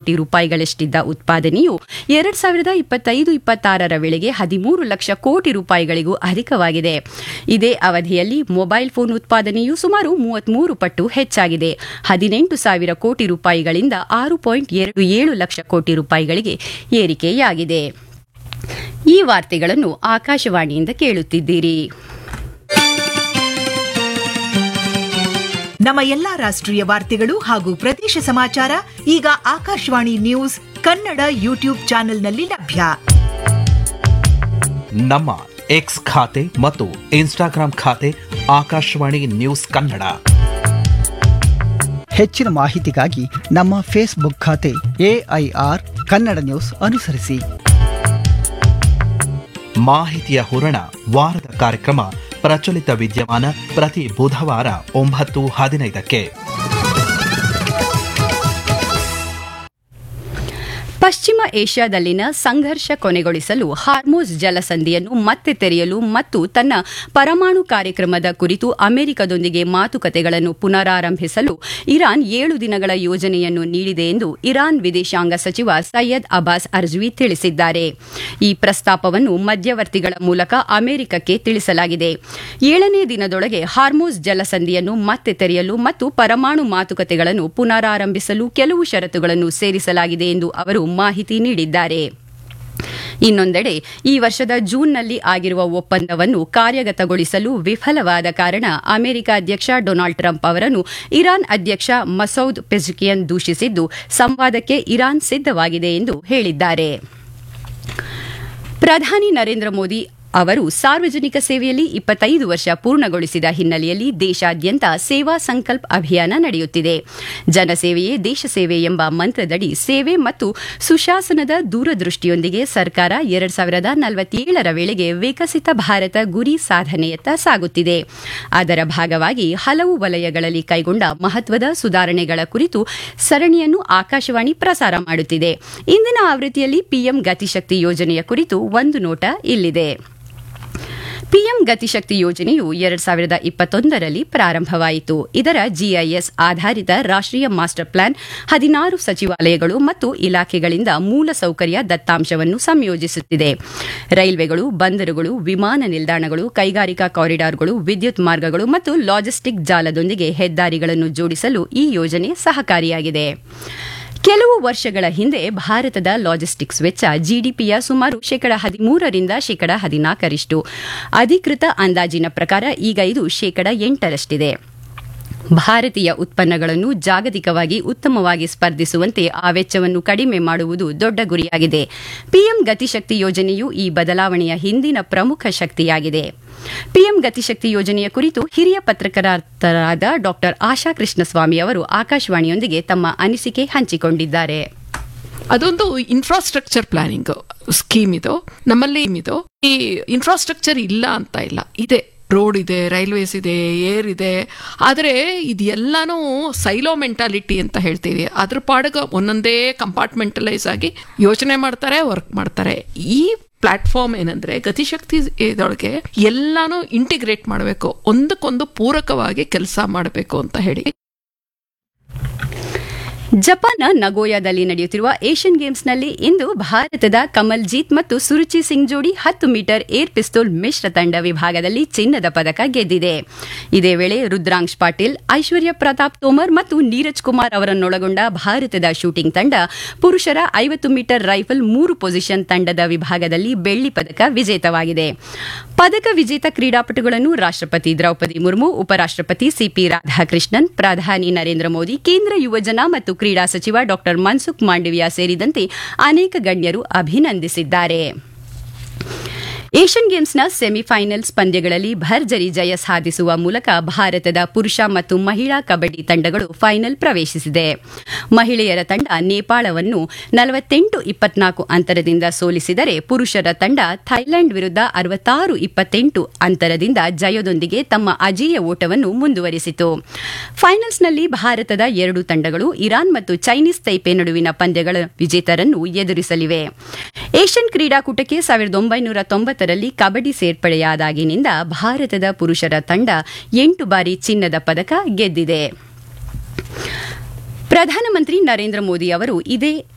ಕೋಟಿ ರೂಪಾಯಿಗಳಷ್ಟಿದ್ದ ಉತ್ಪಾದನೆಯು ಎರಡ್ ಸಾವಿರದ ಇಪ್ಪತ್ತೈದು ಇಪ್ಪತ್ತಾರರ ವೇಳೆಗೆ ಹದಿಮೂರು ಲಕ್ಷ ಕೋಟಿ ರೂಪಾಯಿಗಳಿಗೂ ಅಧಿಕವಾಗಿದೆ ಇದೇ ಅವಧಿಯಲ್ಲಿ ಮೊಬೈಲ್ ಫೋನ್ ಉತ್ಪಾದನೆಯು ಸುಮಾರು ಮೂವತ್ಮೂರು ಪಟ್ಟು ಹೆಚ್ಚಾಗಿದೆ ಹದಿನೆಂಟು ಸಾವಿರ ಕೋಟಿ ರೂಪಾಯಿಗಳಿಂದ ಆರು ಪಾಯಿಂಟ್ ಎರಡು ಏಳು ಲಕ್ಷ ಕೋಟಿ ರೂಪಾಯಿಗಳಿಗೆ ಏರಿಕೆಯಾಗಿದೆ ಈ ವಾರ್ತೆಗಳನ್ನು ಆಕಾಶವಾಣಿಯಿಂದ ಕೇಳುತ್ತಿದ್ದೀರಿ ನಮ್ಮ ಎಲ್ಲಾ ರಾಷ್ಟ್ರೀಯ ವಾರ್ತೆಗಳು ಹಾಗೂ ಪ್ರದೇಶ ಸಮಾಚಾರ ಈಗ ಆಕಾಶವಾಣಿ ನ್ಯೂಸ್ ಕನ್ನಡ ಯೂಟ್ಯೂಬ್ ಚಾನೆಲ್ನಲ್ಲಿ ಲಭ್ಯ ನಮ್ಮ ಎಕ್ಸ್ ಖಾತೆ ಮತ್ತು ಇನ್ಸ್ಟಾಗ್ರಾಂ ಖಾತೆ ಆಕಾಶವಾಣಿ ನ್ಯೂಸ್ ಕನ್ನಡ ಹೆಚ್ಚಿನ ಮಾಹಿತಿಗಾಗಿ ನಮ್ಮ ಫೇಸ್ಬುಕ್ ಖಾತೆ ಎಐಆರ್ ಕನ್ನಡ ನ್ಯೂಸ್ ಅನುಸರಿಸಿ ಮಾಹಿತಿಯ ಹೂರಣ ವಾರದ ಕಾರ್ಯಕ್ರಮ ಪ್ರಚಲಿತ ವಿದ್ಯಮಾನ ಪ್ರತಿ ಬುಧವಾರ ಒಂಬತ್ತು ಹದಿನೈದಕ್ಕೆ ಪಶ್ಚಿಮ ಏಷ್ಯಾದಲ್ಲಿನ ಸಂಘರ್ಷ ಕೊನೆಗೊಳಿಸಲು ಹಾರ್ಮೋಸ್ ಜಲಸಂಧಿಯನ್ನು ಮತ್ತೆ ತೆರೆಯಲು ಮತ್ತು ತನ್ನ ಪರಮಾಣು ಕಾರ್ಯಕ್ರಮದ ಕುರಿತು ಅಮೆರಿಕದೊಂದಿಗೆ ಮಾತುಕತೆಗಳನ್ನು ಪುನರಾರಂಭಿಸಲು ಇರಾನ್ ಏಳು ದಿನಗಳ ಯೋಜನೆಯನ್ನು ನೀಡಿದೆ ಎಂದು ಇರಾನ್ ವಿದೇಶಾಂಗ ಸಚಿವ ಸೈಯದ್ ಅಬ್ಬಾಸ್ ಅರ್ಜ್ವಿ ತಿಳಿಸಿದ್ದಾರೆ ಈ ಪ್ರಸ್ತಾಪವನ್ನು ಮಧ್ಯವರ್ತಿಗಳ ಮೂಲಕ ಅಮೆರಿಕಕ್ಕೆ ತಿಳಿಸಲಾಗಿದೆ ಏಳನೇ ದಿನದೊಳಗೆ ಹಾರ್ಮೋಸ್ ಜಲಸಂಧಿಯನ್ನು ಮತ್ತೆ ತೆರೆಯಲು ಮತ್ತು ಪರಮಾಣು ಮಾತುಕತೆಗಳನ್ನು ಪುನರಾರಂಭಿಸಲು ಕೆಲವು ಷರತ್ತುಗಳನ್ನು ಸೇರಿಸಲಾಗಿದೆ ಎಂದು ಅವರು ಮಾಹಿತಿ ನೀಡಿದ್ದಾರೆ ಇನ್ನೊಂದೆಡೆ ಈ ವರ್ಷದ ಜೂನ್ನಲ್ಲಿ ಆಗಿರುವ ಒಪ್ಪಂದವನ್ನು ಕಾರ್ಯಗತಗೊಳಿಸಲು ವಿಫಲವಾದ ಕಾರಣ ಅಮೆರಿಕ ಅಧ್ಯಕ್ಷ ಡೊನಾಲ್ಡ್ ಟ್ರಂಪ್ ಅವರನ್ನು ಇರಾನ್ ಅಧ್ಯಕ್ಷ ಮಸೌದ್ ಪೆಜುಕಿಯನ್ ದೂಷಿಸಿದ್ದು ಸಂವಾದಕ್ಕೆ ಇರಾನ್ ಸಿದ್ಧವಾಗಿದೆ ಎಂದು ಹೇಳಿದ್ದಾರೆ ಪ್ರಧಾನಿ ನರೇಂದ್ರ ಮೋದಿ ಅವರು ಸಾರ್ವಜನಿಕ ಸೇವೆಯಲ್ಲಿ ಇಪ್ಪತ್ತೈದು ವರ್ಷ ಪೂರ್ಣಗೊಳಿಸಿದ ಹಿನ್ನೆಲೆಯಲ್ಲಿ ದೇಶಾದ್ಯಂತ ಸೇವಾ ಸಂಕಲ್ಪ್ ಅಭಿಯಾನ ನಡೆಯುತ್ತಿದೆ ಜನಸೇವೆಯೇ ದೇಶ ಸೇವೆ ಎಂಬ ಮಂತ್ರದಡಿ ಸೇವೆ ಮತ್ತು ಸುಶಾಸನದ ದೂರದೃಷ್ಟಿಯೊಂದಿಗೆ ಸರ್ಕಾರ ಎರಡ್ ಸಾವಿರದ ನಲವತ್ತೇಳರ ವೇಳೆಗೆ ವಿಕಸಿತ ಭಾರತ ಗುರಿ ಸಾಧನೆಯತ್ತ ಸಾಗುತ್ತಿದೆ ಅದರ ಭಾಗವಾಗಿ ಹಲವು ವಲಯಗಳಲ್ಲಿ ಕೈಗೊಂಡ ಮಹತ್ವದ ಸುಧಾರಣೆಗಳ ಕುರಿತು ಸರಣಿಯನ್ನು ಆಕಾಶವಾಣಿ ಪ್ರಸಾರ ಮಾಡುತ್ತಿದೆ ಇಂದಿನ ಆವೃತ್ತಿಯಲ್ಲಿ ಪಿಎಂ ಗತಿಶಕ್ತಿ ಯೋಜನೆಯ ಕುರಿತು ಒಂದು ನೋಟ ಇಲ್ಲಿದೆ ಪಿಎಂ ಗತಿಶಕ್ತಿ ಯೋಜನೆಯು ಎರಡ್ ಸಾವಿರದ ಇಪ್ಪತ್ತೊಂದರಲ್ಲಿ ಪ್ರಾರಂಭವಾಯಿತು ಇದರ ಜಿಐಎಸ್ ಆಧಾರಿತ ರಾಷ್ಟ್ರೀಯ ಮಾಸ್ಟರ್ ಪ್ಲಾನ್ ಹದಿನಾರು ಸಚಿವಾಲಯಗಳು ಮತ್ತು ಇಲಾಖೆಗಳಿಂದ ಮೂಲಸೌಕರ್ಯ ದತ್ತಾಂಶವನ್ನು ಸಂಯೋಜಿಸುತ್ತಿದೆ ರೈಲ್ವೆಗಳು ಬಂದರುಗಳು ವಿಮಾನ ನಿಲ್ದಾಣಗಳು ಕೈಗಾರಿಕಾ ಕಾರಿಡಾರ್ಗಳು ವಿದ್ಯುತ್ ಮಾರ್ಗಗಳು ಮತ್ತು ಲಾಜಿಸ್ಟಿಕ್ ಜಾಲದೊಂದಿಗೆ ಹೆದ್ದಾರಿಗಳನ್ನು ಜೋಡಿಸಲು ಈ ಯೋಜನೆ ಸಹಕಾರಿಯಾಗಿದೆ ಕೆಲವು ವರ್ಷಗಳ ಹಿಂದೆ ಭಾರತದ ಲಾಜಿಸ್ಟಿಕ್ಸ್ ವೆಚ್ಚ ಜಿಡಿಪಿಯ ಸುಮಾರು ಶೇಕಡ ಹದಿಮೂರರಿಂದ ಶೇಕಡ ಹದಿನಾಲ್ಕರಷ್ಟು ಅಧಿಕೃತ ಅಂದಾಜಿನ ಪ್ರಕಾರ ಈಗ ಇದು ಶೇಕಡ ಎಂಟರಷ್ಟಿದೆ ಭಾರತೀಯ ಉತ್ಪನ್ನಗಳನ್ನು ಜಾಗತಿಕವಾಗಿ ಉತ್ತಮವಾಗಿ ಸ್ಪರ್ಧಿಸುವಂತೆ ಆ ವೆಚ್ಚವನ್ನು ಕಡಿಮೆ ಮಾಡುವುದು ದೊಡ್ಡ ಗುರಿಯಾಗಿದೆ ಪಿಎಂ ಗತಿಶಕ್ತಿ ಯೋಜನೆಯು ಈ ಬದಲಾವಣೆಯ ಹಿಂದಿನ ಪ್ರಮುಖ ಶಕ್ತಿಯಾಗಿದೆ ಪಿಎಂ ಗತಿಶಕ್ತಿ ಯೋಜನೆಯ ಕುರಿತು ಹಿರಿಯ ಪತ್ರಕರ್ತರಾದ ಡಾ ಆಶಾ ಕೃಷ್ಣಸ್ವಾಮಿ ಅವರು ಆಕಾಶವಾಣಿಯೊಂದಿಗೆ ತಮ್ಮ ಅನಿಸಿಕೆ ಹಂಚಿಕೊಂಡಿದ್ದಾರೆ ಅದೊಂದು ಇನ್ಫ್ರಾಸ್ಟ್ರಕ್ಚರ್ ಪ್ಲಾನಿಂಗ್ ಸ್ಕೀಮ್ ಇದು ನಮ್ಮಲ್ಲಿ ಇದು ಈ ಇನ್ಫ್ರಾಸ್ಟ್ರಕ್ಚರ್ ಇಲ್ಲ ಅಂತ ಇಲ್ಲ ಇದೆ ರೋಡ್ ಇದೆ ರೈಲ್ವೇಸ್ ಇದೆ ಏರ್ ಇದೆ ಆದರೆ ಇದೆಲ್ಲಾನು ಸೈಲೋ ಮೆಂಟಾಲಿಟಿ ಅಂತ ಹೇಳ್ತೀವಿ ಅದ್ರ ಪಾಡಗ ಒಂದೊಂದೇ ಕಂಪಾರ್ಟ್ಮೆಂಟಲೈಸ್ ಆಗಿ ಯೋಚನೆ ಮಾಡ್ತಾರೆ ವರ್ಕ್ ಮಾಡ್ತಾರೆ ಈ ಪ್ಲಾಟ್ಫಾರ್ಮ್ ಏನಂದ್ರೆ ಗತಿಶಕ್ತಿ ಇದೊಳಗೆ ಎಲ್ಲಾನು ಇಂಟಿಗ್ರೇಟ್ ಮಾಡಬೇಕು ಒಂದಕ್ಕೊಂದು ಪೂರಕವಾಗಿ ಕೆಲಸ ಮಾಡಬೇಕು ಅಂತ ಹೇಳಿ ಜಪಾನ್ನ ನಗೋಯಾದಲ್ಲಿ ನಡೆಯುತ್ತಿರುವ ಏಷ್ಯನ್ ಗೇಮ್ಸ್ನಲ್ಲಿ ಇಂದು ಭಾರತದ ಕಮಲ್ಜೀತ್ ಮತ್ತು ಸುರುಚಿ ಸಿಂಗ್ ಜೋಡಿ ಹತ್ತು ಮೀಟರ್ ಏರ್ ಪಿಸ್ತೂಲ್ ಮಿಶ್ರ ತಂಡ ವಿಭಾಗದಲ್ಲಿ ಚಿನ್ನದ ಪದಕ ಗೆದ್ದಿದೆ ಇದೇ ವೇಳೆ ರುದ್ರಾಂಶ್ ಪಾಟೀಲ್ ಐಶ್ವರ್ಯ ಪ್ರತಾಪ್ ತೋಮರ್ ಮತ್ತು ನೀರಜ್ ಕುಮಾರ್ ಅವರನ್ನೊಳಗೊಂಡ ಭಾರತದ ಶೂಟಿಂಗ್ ತಂಡ ಪುರುಷರ ಐವತ್ತು ಮೀಟರ್ ರೈಫಲ್ ಮೂರು ಪೊಸಿಷನ್ ತಂಡದ ವಿಭಾಗದಲ್ಲಿ ಬೆಳ್ಳಿ ಪದಕ ವಿಜೇತವಾಗಿದೆ ಪದಕ ವಿಜೇತ ಕ್ರೀಡಾಪಟುಗಳನ್ನು ರಾಷ್ಟ್ರಪತಿ ದ್ರೌಪದಿ ಮುರ್ಮು ಉಪರಾಷ್ಟ್ರಪತಿ ಸಿಪಿ ರಾಧಾಕೃಷ್ಣನ್ ಪ್ರಧಾನಿ ನರೇಂದ್ರ ಮೋದಿ ಕೇಂದ್ರ ಯುವಜನ ಮತ್ತು ಕ್ರೀಡಾ ಸಚಿವ ಡಾ ಮನ್ಸುಖ್ ಮಾಂಡವಿಯಾ ಸೇರಿದಂತೆ ಅನೇಕ ಗಣ್ಯರು ಅಭಿನಂದಿಸಿದ್ದಾರೆ ಏಷ್ಯನ್ ಗೇಮ್ಸ್ನ ಸೆಮಿಫೈನಲ್ಸ್ ಪಂದ್ಯಗಳಲ್ಲಿ ಭರ್ಜರಿ ಜಯ ಸಾಧಿಸುವ ಮೂಲಕ ಭಾರತದ ಪುರುಷ ಮತ್ತು ಮಹಿಳಾ ಕಬಡ್ಡಿ ತಂಡಗಳು ಫೈನಲ್ ಪ್ರವೇಶಿಸಿದೆ ಮಹಿಳೆಯರ ತಂಡ ನೇಪಾಳವನ್ನು ನಲವತ್ತೆಂಟು ಇಪ್ಪತ್ನಾಲ್ಕು ಅಂತರದಿಂದ ಸೋಲಿಸಿದರೆ ಪುರುಷರ ತಂಡ ಥೈಲ್ಯಾಂಡ್ ವಿರುದ್ಧ ಅರವತ್ತಾರು ಇಪ್ಪತ್ತೆಂಟು ಅಂತರದಿಂದ ಜಯದೊಂದಿಗೆ ತಮ್ಮ ಅಜೇಯ ಓಟವನ್ನು ಮುಂದುವರಿಸಿತು ಫೈನಲ್ಸ್ನಲ್ಲಿ ಭಾರತದ ಎರಡು ತಂಡಗಳು ಇರಾನ್ ಮತ್ತು ಚೈನೀಸ್ ತೈಪೆ ನಡುವಿನ ಪಂದ್ಯಗಳ ವಿಜೇತರನ್ನು ಎದುರಿಸಲಿವೆ ಏಷ್ಯನ್ ಕ್ರೀಡಾಕೂಟಕ್ಕೆ ಸಾವಿರದ ಒಂಬೈನೂರ ತೊಂಬತ್ತರಲ್ಲಿ ಕಬಡ್ಡಿ ಸೇರ್ಪಡೆಯಾದಾಗಿನಿಂದ ಭಾರತದ ಪುರುಷರ ತಂಡ ಎಂಟು ಬಾರಿ ಚಿನ್ನದ ಪದಕ ಗೆದ್ದಿದೆ ಪ್ರಧಾನಮಂತ್ರಿ ನರೇಂದ್ರ ಮೋದಿ ಅವರು ಇದೇ